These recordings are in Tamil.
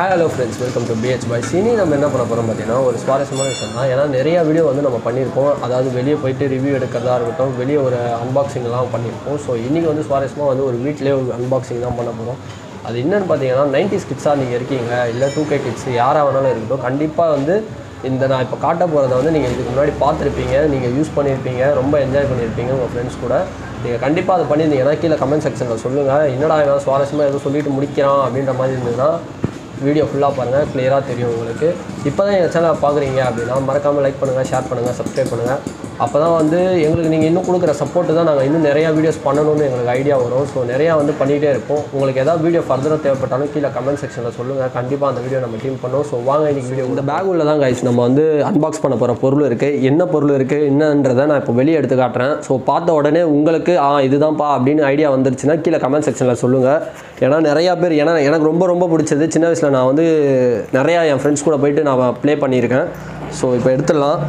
Hi hello friends welcome to பிஹெச் பாய் சினி நம்ம என்ன பண்ண போகிறோம் பார்த்தீங்கன்னா ஒரு சுவாரஸ்யமான விஷயம் தான் ஏன்னா நிறைய வீடியோ வந்து நம்ம பண்ணியிருக்கோம் அதாவது வெளியே போயிட்டு ரிவ்யூ எடுக்கிறதா இருக்கட்டும் வெளியே ஒரு அன்பாக்சிங்லாம் பண்ணியிருக்கோம் ஸோ இன்றைக்கி வந்து சுவாரஸ்யமாக வந்து ஒரு வீட்டிலே ஒரு அன்பாக்சிங் தான் பண்ண போகிறோம் அது என்னன்னு பார்த்தீங்கன்னா நைன்டிஸ் கிட்ஸாக நீங்கள் இருக்கீங்க இல்லை டூ கே கிட்ஸ் யாராக வேணாலும் இருக்கட்டும் கண்டிப்பாக வந்து இந்த நான் இப்போ காட்ட போகிறத வந்து நீங்கள் இதுக்கு முன்னாடி பார்த்துருப்பீங்க நீங்கள் யூஸ் பண்ணியிருப்பீங்க ரொம்ப என்ஜாய் பண்ணியிருப்பீங்க உங்கள் ஃப்ரெண்ட்ஸ் கூட நீங்கள் கண்டிப்பாக அதை பண்ணியிருந்தீங்கன்னா கீழே கமெண்ட் செக்ஷனில் சொல்லுங்கள் என்னடா இவன் சுவாரஸ்யமாக எதுவும் சொல்லிட்டு முடிக்கிறான் அப்படின்ற மாதிரி இருந்ததுன்னா வீடியோ ஃபுல்லாக பாருங்கள் கிளியராக தெரியும் உங்களுக்கு இப்போ தான் எங்கள் சேனலை பார்க்குறீங்க அப்படின்னா மறக்காமல் லைக் பண்ணுங்கள் ஷேர் பண்ணுங்கள் சப்ஸ்கிரைப் பண்ணுங்கள் அப்போ தான் வந்து எங்களுக்கு நீங்கள் இன்னும் கொடுக்குற சப்போர்ட்டு தான் நாங்கள் இன்னும் நிறையா வீடியோஸ் பண்ணணும்னு எங்களுக்கு ஐடியா வரும் ஸோ நிறையா வந்து பண்ணிகிட்டே இருப்போம் உங்களுக்கு ஏதாவது வீடியோ ஃபர்தராக தேவைப்பட்டாலும் கீழே கமெண்ட் செக்ஷனில் சொல்லுங்கள் கண்டிப்பாக அந்த வீடியோ நம்ம டீம் பண்ணோம் ஸோ வாங்க இன்னைக்கு வீடியோ இந்த பேக் உள்ள தான் கைஸ் நம்ம வந்து அன்பாக்ஸ் பண்ண போகிற பொருள் இருக்குது என்ன பொருள் இருக்குது என்னன்றதை நான் இப்போ வெளியே எடுத்து காட்டுறேன் ஸோ பார்த்த உடனே உங்களுக்கு ஆ இதுதான்ப்பா அப்படின்னு ஐடியா வந்துருச்சுன்னா கீழே கமெண்ட் செக்ஷனில் சொல்லுங்கள் ஏன்னா நிறையா பேர் ஏன்னா எனக்கு ரொம்ப ரொம்ப பிடிச்சது சின்ன வயசில் நான் வந்து நிறையா என் ஃப்ரெண்ட்ஸ் கூட போயிட்டு நான் ப்ளே பண்ணியிருக்கேன் ஸோ இப்போ எடுத்துடலாம்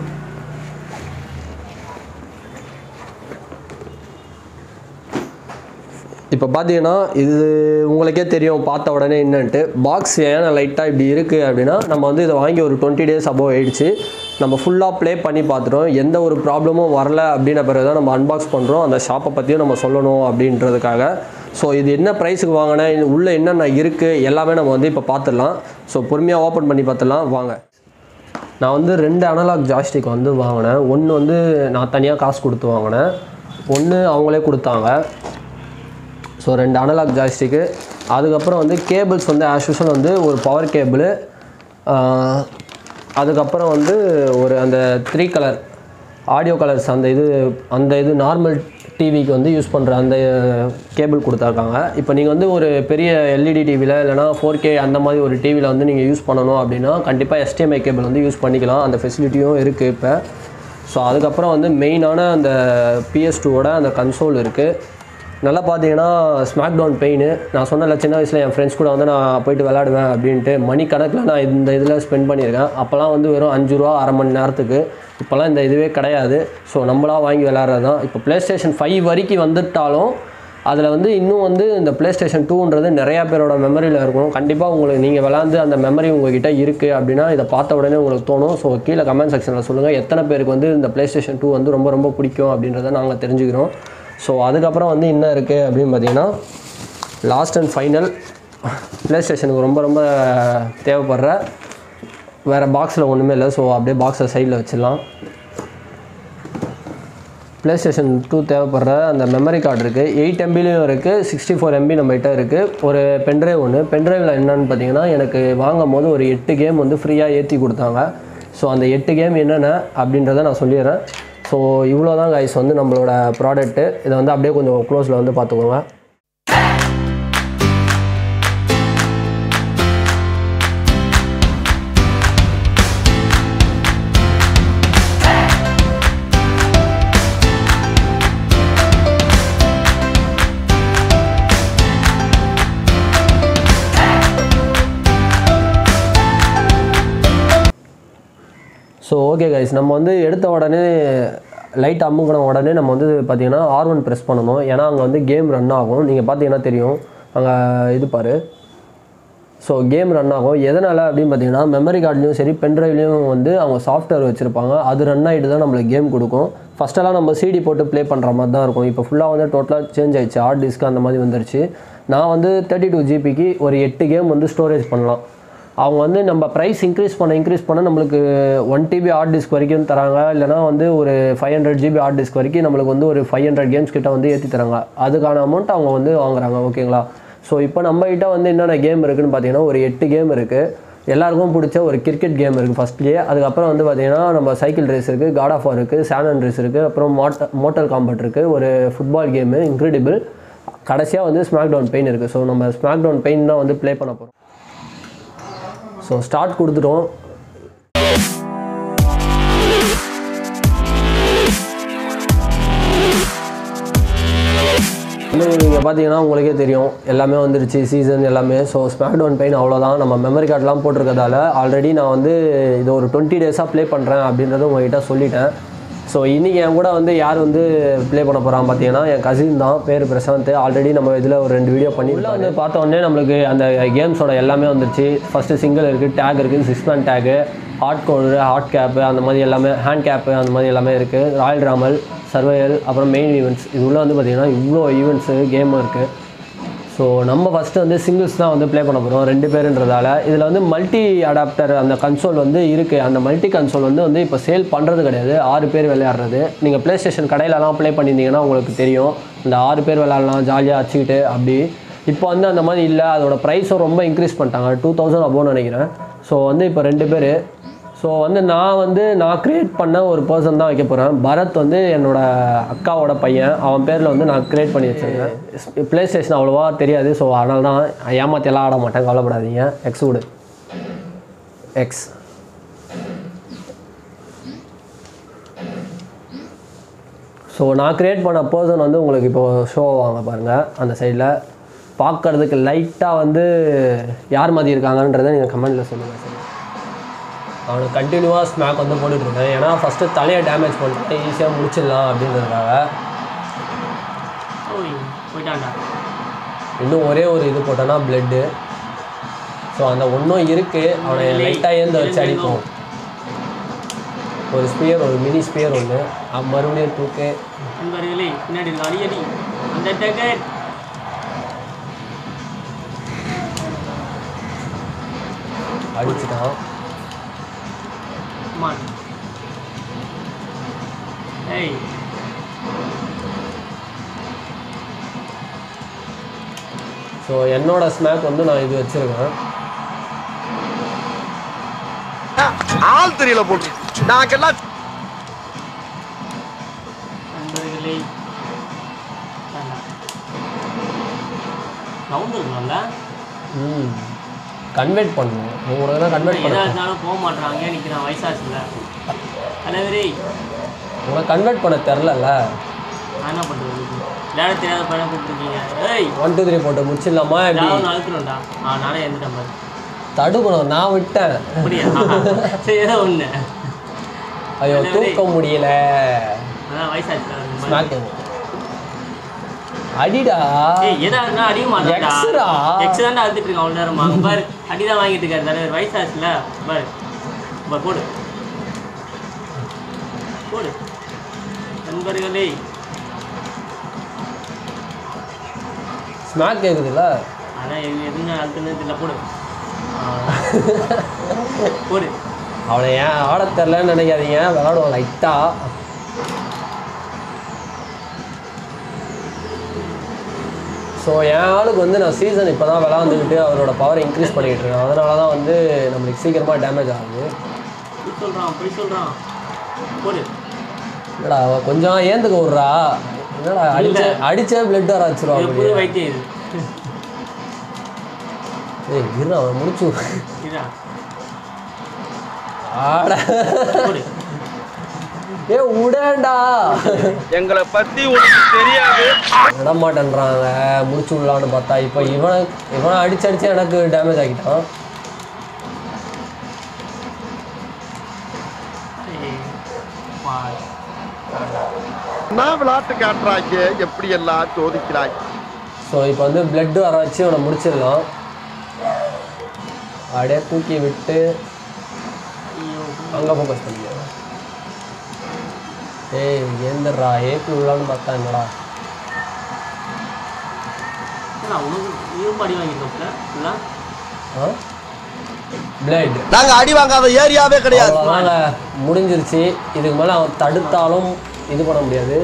இப்போ பார்த்தீங்கன்னா இது உங்களுக்கே தெரியும் பார்த்த உடனே என்னன்ட்டு பாக்ஸ் ஏன் லைட்டாக இப்படி இருக்குது அப்படின்னா நம்ம வந்து இதை வாங்கி ஒரு டுவெண்ட்டி டேஸ் அபோவ் ஆயிடுச்சு நம்ம ஃபுல்லாக ப்ளே பண்ணி பார்த்துட்டோம் எந்த ஒரு ப்ராப்ளமும் வரல அப்படின்ன பிறகு தான் நம்ம அன்பாக்ஸ் பண்ணுறோம் அந்த ஷாப்பை பற்றியும் நம்ம சொல்லணும் அப்படின்றதுக்காக ஸோ இது என்ன ப்ரைஸுக்கு வாங்கினேன் உள்ளே என்னென்ன இருக்குது எல்லாமே நம்ம வந்து இப்போ பார்த்துடலாம் ஸோ பொறுமையாக ஓப்பன் பண்ணி பார்த்துடலாம் வாங்க நான் வந்து ரெண்டு அனலாக் ஜாஸ்டிக் வந்து வாங்கினேன் ஒன்று வந்து நான் தனியாக காசு கொடுத்து வாங்கினேன் ஒன்று அவங்களே கொடுத்தாங்க ஸோ ரெண்டு அனலாக் ஜாய்ஸ்டிக்கு அதுக்கப்புறம் வந்து கேபிள்ஸ் வந்து ஆஸ் யூஷுவல் வந்து ஒரு பவர் கேபிள் அதுக்கப்புறம் வந்து ஒரு அந்த த்ரீ கலர் ஆடியோ கலர்ஸ் அந்த இது அந்த இது நார்மல் டிவிக்கு வந்து யூஸ் பண்ணுற அந்த கேபிள் கொடுத்துருக்காங்க இப்போ நீங்கள் வந்து ஒரு பெரிய எல்இடி டிவியில் இல்லைனா ஃபோர் கே அந்த மாதிரி ஒரு டிவியில் வந்து நீங்கள் யூஸ் பண்ணணும் அப்படின்னா கண்டிப்பாக எஸ்டிஎம்ஐ கேபிள் வந்து யூஸ் பண்ணிக்கலாம் அந்த ஃபெசிலிட்டியும் இருக்குது இப்போ ஸோ அதுக்கப்புறம் வந்து மெயினான அந்த பிஎஸ் டூவோட அந்த கன்சோல் இருக்குது நல்லா பார்த்தீங்கன்னா ஸ்மாக் டவுன் பெயின் நான் சொன்னல சின்ன வயசில் என் ஃப்ரெண்ட்ஸ் கூட வந்து நான் போயிட்டு விளாடுவேன் அப்படின்ட்டு மணி கணக்கில் நான் இந்த இதில் ஸ்பெண்ட் பண்ணியிருக்கேன் அப்போல்லாம் வந்து வெறும் அஞ்சு ரூபா அரை மணி நேரத்துக்கு இப்போல்லாம் இந்த இதுவே கிடையாது ஸோ நம்மளா வாங்கி விளாட்றது தான் இப்போ ப்ளே ஸ்டேஷன் ஃபைவ் வரைக்கும் வந்துட்டாலும் அதில் வந்து இன்னும் வந்து இந்த ப்ளே ஸ்டேஷன் டூன்றது நிறையா பேரோட மெமரியில் இருக்கும் கண்டிப்பாக உங்களுக்கு நீங்கள் விளாண்டு அந்த மெமரி உங்ககிட்ட இருக்குது அப்படின்னா இதை பார்த்த உடனே உங்களுக்கு தோணும் ஸோ கீழே கமெண்ட் செக்ஷனில் சொல்லுங்கள் எத்தனை பேருக்கு வந்து இந்த ப்ளே ஸ்டேஷன் டூ வந்து ரொம்ப ரொம்ப பிடிக்கும் அப்படின்றத நாங்கள் தெரிஞ்சுக்கிறோம் ஸோ அதுக்கப்புறம் வந்து என்ன இருக்குது அப்படின்னு பார்த்தீங்கன்னா லாஸ்ட் அண்ட் ஃபைனல் ப்ளே ஸ்டேஷனுக்கு ரொம்ப ரொம்ப தேவைப்படுற வேறு பாக்ஸில் ஒன்றுமே இல்லை ஸோ அப்படியே பாக்ஸை சைடில் வச்சிடலாம் ப்ளே ஸ்டேஷன் டூ தேவைப்படுற அந்த மெமரி கார்டு இருக்குது எயிட் எம்பிலையும் இருக்குது சிக்ஸ்டி ஃபோர் எம்பி நம்மகிட்ட இருக்குது ஒரு பென்ட்ரைவ் ஒன்று பென்ட்ரைவில் என்னென்னு பார்த்தீங்கன்னா எனக்கு வாங்கும் போது ஒரு எட்டு கேம் வந்து ஃப்ரீயாக ஏற்றி கொடுத்தாங்க ஸோ அந்த எட்டு கேம் என்னென்ன அப்படின்றத நான் சொல்லிடுறேன் ஸோ இவ்வளோ தான் கைஸ் வந்து நம்மளோட ப்ராடக்ட்டு இதை வந்து அப்படியே கொஞ்சம் க்ளோஸில் வந்து பார்த்துக்கோங்க ஸோ ஓகே கைஸ் நம்ம வந்து எடுத்த உடனே லைட் அமுக்கின உடனே நம்ம வந்து பார்த்தீங்கன்னா ஆர் ஒன் ப்ரெஸ் பண்ணணும் ஏன்னா அங்கே வந்து கேம் ரன் ஆகும் நீங்கள் பார்த்தீங்கன்னா தெரியும் அங்கே இது பாரு ஸோ கேம் ரன் ஆகும் எதனால் அப்படின்னு பார்த்தீங்கன்னா மெமரி கார்ட்லேயும் சரி பென்ட்ரைவ்லேயும் வந்து அவங்க சாஃப்ட்வேர் வச்சுருப்பாங்க அது ரன் ஆகிட்டு தான் நம்மளுக்கு கேம் கொடுக்கும் ஃபஸ்ட்டெல்லாம் நம்ம சிடி போட்டு ப்ளே பண்ணுற மாதிரி தான் இருக்கும் இப்போ ஃபுல்லாக வந்து டோட்டலாக சேஞ்ச் ஆயிடுச்சு ஹார்ட் டிஸ்க் அந்த மாதிரி வந்துருச்சு நான் வந்து தேர்ட்டி டூ ஜிபிக்கு ஒரு எட்டு கேம் வந்து ஸ்டோரேஜ் பண்ணலாம் அவங்க வந்து நம்ம ப்ரைஸ் இன்க்ரீஸ் பண்ண இன்க்ரீஸ் பண்ண நம்மளுக்கு ஒன் டிபி ஹார்ட் டிஸ்க் வரைக்கும் தராங்க இல்லைனா வந்து ஒரு five hundred GB hard disk வரைக்கும் நம்மளுக்கு வந்து ஒரு ஃபைவ் ஹண்ட்ரட் கேம்ஸ் கிட்ட வந்து ஏற்றி தராங்க அதுக்கான அமௌண்ட் அவங்க வந்து வாங்குறாங்க ஓகேங்களா ஸோ இப்போ நம்மகிட்ட வந்து என்னென்ன கேம் இருக்குதுன்னு பார்த்தீங்கன்னா ஒரு எட்டு கேம் இருக்குது எல்லாருக்கும் பிடிச்ச ஒரு கிரிக்கெட் கேம் இருக்குது ஃபஸ்ட்லேயே அதுக்கப்புறம் வந்து பார்த்தீங்கன்னா நம்ம சைக்கிள் ரேஸ் இருக்குது காட் ஆஃப் வார் இருக்குது சேனன் ரேஸ் இருக்குது அப்புறம் மோட்டர் மோட்டர் காம்பட் இருக்குது ஒரு ஃபுட்பால் கேமு இன்க்ரெடிபிள் கடைசியாக வந்து ஸ்மாக் டவுன் பெயின் இருக்குது ஸோ நம்ம ஸ்மாக் டவுன் பெயின் தான் வந்து ப்ளே பண்ண போகிறோம் ஸோ ஸ்டார்ட் கொடுத்துட்டோம் வந்து நீங்கள் பார்த்தீங்கன்னா உங்களுக்கே தெரியும் எல்லாமே வந்துருச்சு சீசன் எல்லாமே ஸோ ஸ்மாக் டவுன் பெயின் அவ்வளோதான் நம்ம மெமரி கார்டெலாம் போட்டிருக்கதால ஆல்ரெடி நான் வந்து இது ஒரு டுவெண்ட்டி டேஸாக ப்ளே பண்ணுறேன் அப்படின்றத உங்ககிட்ட சொல்லிட்டேன் ஸோ இன்றைக்கி என் கூட வந்து யார் வந்து ப்ளே பண்ண போகிறான் பார்த்தீங்கன்னா என் கசின் தான் பேர் பிரசாந்த் ஆல்ரெடி நம்ம இதில் ஒரு ரெண்டு வீடியோ பண்ணி உள்ள வந்து பார்த்த உடனே நம்மளுக்கு அந்த கேம்ஸோட எல்லாமே வந்துருச்சு ஃபஸ்ட்டு சிங்கிள் இருக்குது டேக் இருக்குது six man tag hardcore handicap அந்த மாதிரி எல்லாமே ஹேண்ட் கேப்பு அந்த மாதிரி எல்லாமே இருக்குது ராயல் ராமல் சர்வையல் அப்புறம் மெயின் ஈவெண்ட்ஸ் இது உள்ள வந்து பார்த்திங்கன்னா இவ்வளோ ஈவெண்ட்ஸு கேமும் இருக்குது ஸோ நம்ம ஃபஸ்ட்டு வந்து சிங்கிள்ஸ் தான் வந்து ப்ளே பண்ண போகிறோம் ரெண்டு பேருன்றதால இதில் வந்து மல்டி அடாப்டர் அந்த கன்சோல் வந்து இருக்குது அந்த மல்டி கன்சோல் வந்து வந்து இப்போ சேல் பண்ணுறது கிடையாது ஆறு பேர் விளையாடுறது நீங்கள் ப்ளே ஸ்டேஷன் கடையிலலாம் ப்ளே பண்ணியிருந்தீங்கன்னா உங்களுக்கு தெரியும் இந்த ஆறு பேர் விளையாடலாம் ஜாலியாக வச்சுக்கிட்டு அப்படி இப்போ வந்து அந்த மாதிரி இல்லை அதோட ப்ரைஸும் ரொம்ப இன்க்ரீஸ் பண்ணிட்டாங்க டூ தௌசண்ட் அபோன்னு நினைக்கிறேன் ஸோ வந்து இப்போ ரெண்டு பேர் ஸோ வந்து நான் வந்து நான் க்ரியேட் பண்ண ஒரு பர்சன் தான் வைக்க போகிறேன் பரத் வந்து என்னோட அக்காவோட பையன் அவன் பேரில் வந்து நான் க்ரியேட் பண்ணி வச்சுருக்கேன் ப்ளே ஸ்டேஷன் அவ்வளோவா தெரியாது ஸோ அதனால தான் ஏமாத்தி எல்லாம் ஆட மாட்டேன் கவலைப்படாதீங்க எக்ஸ் விடு எக்ஸ் ஸோ நான் க்ரியேட் பண்ண பர்சன் வந்து உங்களுக்கு இப்போ ஷோ வாங்க பாருங்கள் அந்த சைடில் பார்க்கறதுக்கு லைட்டாக வந்து யார் மாதிரி இருக்காங்கன்றதை நீங்கள் கமெண்ட்டில் சொல்லுங்கள் சார் அவனுக்கு கண்டினியூவாக ஸ்மாக் வந்து போட்டுட்டு இருக்கேன் ஏன்னா ஃபஸ்ட்டு தலையை டேமேஜ் பண்ணிட்டு ஈஸியாக முடிச்சிடலாம் அப்படின்றதுக்காக ஓய் போயிட்டான்டா இன்னும் ஒரே ஒரு இது போட்டோன்னா பிளட்டு ஸோ அந்த ஒன்றும் இருக்குது அவனை லைட்டாக ஏந்த வச்சு அடிப்போம் ஒரு ஸ்பியர் ஒரு மினி ஸ்பியர் ஒன்று மறுபடியும் தூக்கு நண்பர்களே பின்னாடி இருக்க அடி அடி அந்த டேக்கர் அடிச்சுட்டான் மான் ஏய் ஸோ என்னோட ஸ்மாக் வந்து நான் இது வச்சுருக்கேன் ஆள் தெரியல போட்டு நாங்கெல்லாம் நண்பர்களே சவுண்ட் இருக்கும்ல ம் கன்வெர்ட் பண்ணுவோம் உங்களுக்கு தான் கன்வெர்ட் எதா பண்ண இருந்தாலும் போக மாட்டாங்க நிற்கிறான் வயசாச்சுல தலைவரே உங்களை கன்வெர்ட் பண்ண தெரிலல்ல நான் என்ன பண்ணுறது விளையாட தெரியாத பையனை கூப்பிட்டுருக்கீங்க ஏய் ஒன் டூ த்ரீ போட்டு முடிச்சிடலாமா எப்படி ஏதாவது ஒன்று அழுத்துறோம்டா ஆ நானே எழுந்துட்டேன் பாரு தடுக்கணும் நான் விட்டேன் அப்படியா சரி ஏதோ ஒன்று ஐயோ தூக்க முடியல அதான் வயசாச்சுல அந்த மாதிரி. ஸ்மாக் அடிடா ஏய் எதா இருந்தா அடிக்க மாட்டான்டா எக்ஸ்ரா? எக்ஸ் தான்டா அழுத்திட்டு இருக்கான் அவ்வளோ நேரமா அங்க பாரு அடி தான் வாங்கிட்டு இருக்காரு தலைவர் வயசாச்சுல பாரு பாரு போடு போடு நண்பர்களே ஸ்மாக் கேக்குதுல்ல அதான் எது எதுங்க அழுத்துனது தெரியல போடு ஆ. போடு அவனை ஏன் ஆட தெரிலன்னு நினைக்காதீங்க விளாடுவோம் லைட்டா ஸோ என் ஆளுக்கு வந்து நான் சீசன் இப்போ தான் விளாண்டுக்கிட்டு அவரோட பவரை இன்க்ரீஸ் பண்ணிக்கிட்டு இருக்கேன் அதனால தான் வந்து நம்மளுக்கு சீக்கிரமாக டேமேஜ் ஆகுது அப்படி சொல்றான் அப்படி சொல்றான் போடு என்னடா அவ கொஞ்சம் ஏந்துக்க விட்றா என்னடா அடிச்ச அடிச்சே பிளட் வர இது புது வச்சிருவாங்க வைத்தியம் இது ஏய் இரு அவன் முடிச்சு விடு. இதான் ஆட போடு ஏ உடேண்டா எங்களை பத்தி உனக்கு தெரியாது விட மாட்டேன்றாங்க முடிச்சு விடலான்னு பார்த்தா இப்போ இவனை இவனை அடிச்சு அடிச்சு எனக்கு டேமேஜ் ஆக்கிட்டான் ஏய், பாரு. நான் விளையாட்டு காட்டுறாங்க எப்படி எல்லாம் சோதிக்கிறாங்க ஸோ இப்போ வந்து பிளட் வர வச்சு இவனை முடிச்சிடலாம் அப்படியே தூக்கி விட்டு ஐயோ அங்கே ஃபோக்கஸ் பண்ணிக்க ஏய் ஏந்தர்றா ஏப்பி விடலான்னு பார்த்தா என்னடா என்னடா, உனக்கு இரும்பு அடி வாங்கிட்டோம்ல இல்லை ஆ பிளட் நாங்க அடி வாங்காத ஏரியாவே கிடையாது அவ்வளோதாங்க முடிஞ்சிருச்சு இதுக்கு மேலே அவன் தடுத்தாலும் இது பண்ண முடியாது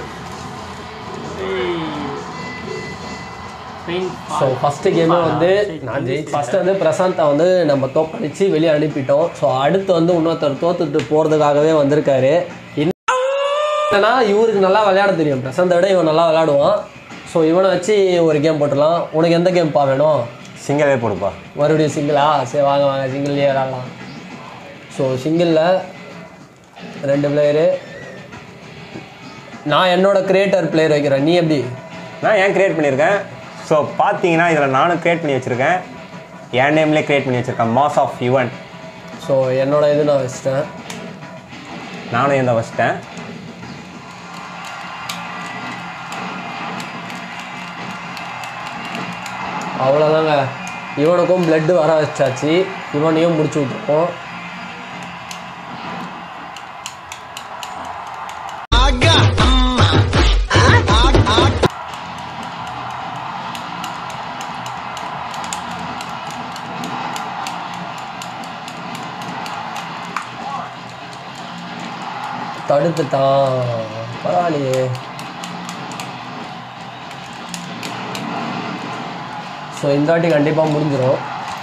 ஸோ ஃபஸ்ட்டு கேமே வந்து நான் ஜெயிச்சு ஃபஸ்ட்டு வந்து பிரசாந்தை வந்து நம்ம தோக்கடிச்சு வெளியே அனுப்பிட்டோம் ஸோ அடுத்து வந்து இன்னொருத்தர் தோத்துட்டு போகிறதுக்காகவே வந்திருக்காரு என்னன்னா இவருக்கு நல்லா விளையாட தெரியும் பிரசாந்தை விட இவன் நல்லா விளையாடுவான் ஸோ இவனை வச்சு ஒரு கேம் போட்டுடலாம் உனக்கு எந்த கேம்ப்பா வேணும் சிங்கவே போடுப்பா மறுபடியும் சிங்கிளா சரி வாங்க வாங்க சிங்கிள்லேயே விளாட்லாம் ஸோ சிங்கிளில் ரெண்டு பிளேயரு நான் என்னோட கிரியேட்டர் பிளேயர் வைக்கிறேன் நீ எப்படி நான் ஏன் கிரியேட் பண்ணியிருக்கேன் ஸோ பார்த்தீங்கன்னா இதில் நானும் கிரியேட் பண்ணி வச்சுருக்கேன் என் நேம்லேயே கிரியேட் பண்ணி வச்சுருக்கேன் மாஸ் ஆஃப் யுவன் ஸோ என்னோட இது நான் வச்சிட்டேன் நானும் இந்த வச்சிட்டேன் அவ்வளோதாங்க இவனுக்கும் blood வர வச்சாச்சு இவனையும் முடிச்சு விட்டுருக்கோம் தடுத்துட்டான் பரவாயில்லையே ஸோ இந்த வாட்டி கண்டிப்பாக முடிஞ்சிடும்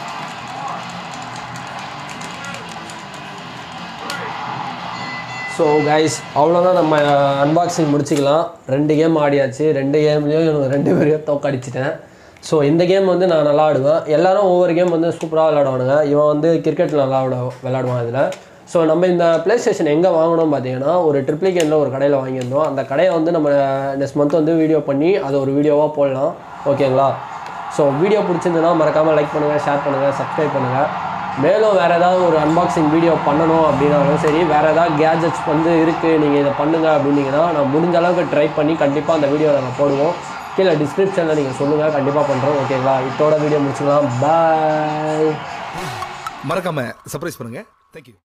ஸோ கைஸ் அவ்வளோதான் நம்ம அன்பாக்சிங் முடிச்சுக்கலாம் ரெண்டு கேம் ஆடியாச்சு ரெண்டு கேம்லேயும் ரெண்டு பேரையும் தோக்கடிச்சிட்டேன் ஸோ இந்த கேம் வந்து நான் நல்லா ஆடுவேன் எல்லாரும் ஒவ்வொரு கேம் வந்து சூப்பராக விளையாடுவானுங்க இவன் வந்து கிரிக்கெட் நல்லா விளா விளையாடுவான் இதில் ஸோ நம்ம இந்த ப்ளே ஸ்டேஷன் எங்கே வாங்கினோம் பார்த்தீங்கன்னா ஒரு ட்ரிப்ளிகேனில் ஒரு கடையில் வாங்கியிருந்தோம் அந்த கடையை வந்து நம்ம நெக்ஸ்ட் மந்த் வந்து வீடியோ பண்ணி அது ஒரு வீடியோவாக போடலாம் ஓகேங்களா ஸோ வீடியோ பிடிச்சிருந்ததுன்னா மறக்காமல் லைக் பண்ணுங்கள் ஷேர் பண்ணுங்கள் சப்ஸ்கிரைப் பண்ணுங்கள் மேலும் வேறு ஏதாவது ஒரு அன்பாக்சிங் வீடியோ பண்ணணும் அப்படின்னாலும் சரி வேறு ஏதாவது கேஜெட்ஸ் வந்து இருக்குது நீங்கள் இதை பண்ணுங்க அப்படின்னீங்கன்னா நான் முடிஞ்ச அளவுக்கு ட்ரை பண்ணி கண்டிப்பாக அந்த வீடியோ நாங்கள் போடுவோம் கீழே டிஸ்கிரிப்ஷனில் நீங்கள் சொல்லுங்கள் கண்டிப்பாக பண்ணுறோம் ஓகேங்களா இதோட வீடியோ முடிச்சுக்கலாம் பாய் மறக்காம சர்ப்ரைஸ் பண்ணுங்க தேங்க்யூ